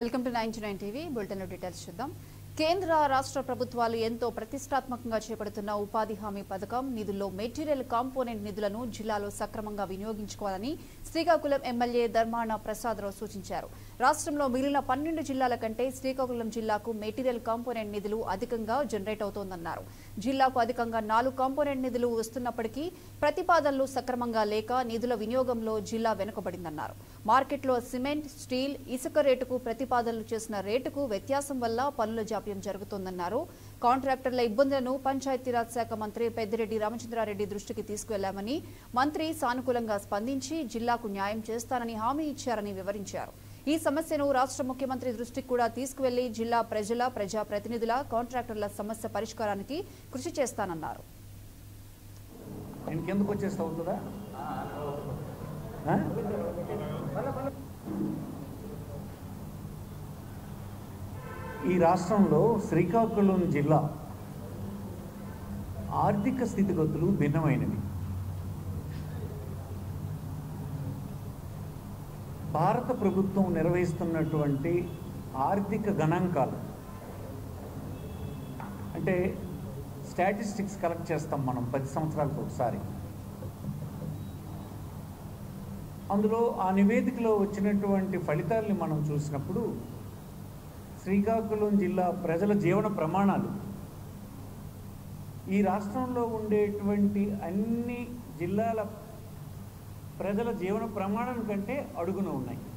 Welcome to ninety nine TV bulletin details చూద్దాం కేంద్ర రాష్ట్ర ప్రభుత్వాలు ఎంతో ప్రతిష్టాత్మకంగా చేపడుతున్న ఉపాధి హామీ పథకం నిధుల్లో మెటీరియల్ కాంపోనెంట్ నిధులను జిల్లాలో సక్రమంగా వినియోగించుకోవాలని శ్రీకాకుళం ఎమ్మెల్యే ధర్మాన ప్రసాదరావు సూచించారు రాష్ట్రంలో మిగిలిన పన్నెండు జిల్లాల కంటే శ్రీకాకుళం జిల్లాకు మెటీరియల్ కాంపోనెంట్ నిధులు అధికంగా జనరేట్ అవుతోందన్నారు జిల్లాకు అధికంగా నాలుగు కాంపోనెంట్ నిధులు వస్తున్నప్పటికీ ప్రతిపాదనలు సక్రమంగా లేక నిధుల వినియోగంలో జిల్లా వెనుకబడిందన్నారు మార్కెట్లో సిమెంట్ స్టీల్ ఇసుక రేటుకు ప్రతిపాదనలు చేసిన రేటుకు వ్యత్యాసం వల్ల పనుల జాప్యం జరుగుతోందన్నారు కాంట్రాక్టర్ల ఇబ్బందులను పంచాయతీరాజ్ శాఖ మంత్రి పెద్దిరెడ్డి రామచంద్రారెడ్డి దృష్టికి తీసుకువెళ్లామని మంత్రి సానుకూలంగా స్పందించి జిల్లాకు న్యాయం చేస్తానని హామీ ఇచ్చారని వివరించారు ఈ సమస్యను రాష్ట్ర ముఖ్యమంత్రి దృష్టికి కూడా తీసుకువెళ్లి జిల్లా ప్రజల ప్రజా ప్రతినిధుల కాంట్రాక్టర్ల సమస్య పరిష్కారానికి కృషి చేస్తానన్నారు నేను కిందకు వచ్చేస్తా అవుతుందా ఆ? ఈ రాష్ట్రంలో శ్రీకాకుళం జిల్లా ఆర్థిక స్థితిగతులు భిన్నమైనవి భారత ప్రభుత్వం నిర్వహిస్తున్నటువంటి ఆర్థిక గణాంకాలు అంటే స్టాటిస్టిక్స్ కలెక్ట్ చేస్తాం మనం పది సంవత్సరాలకు ఒకసారి అందులో ఆ నివేదికలో వచ్చినటువంటి ఫలితాల్ని మనం చూసినప్పుడు శ్రీకాకుళం జిల్లా ప్రజల జీవన ప్రమాణాలు ఈ రాష్ట్రంలో ఉండేటువంటి అన్ని జిల్లాల ప్రజల జీవన ప్రమాణం కంటే అడుగున ఉన్నాయి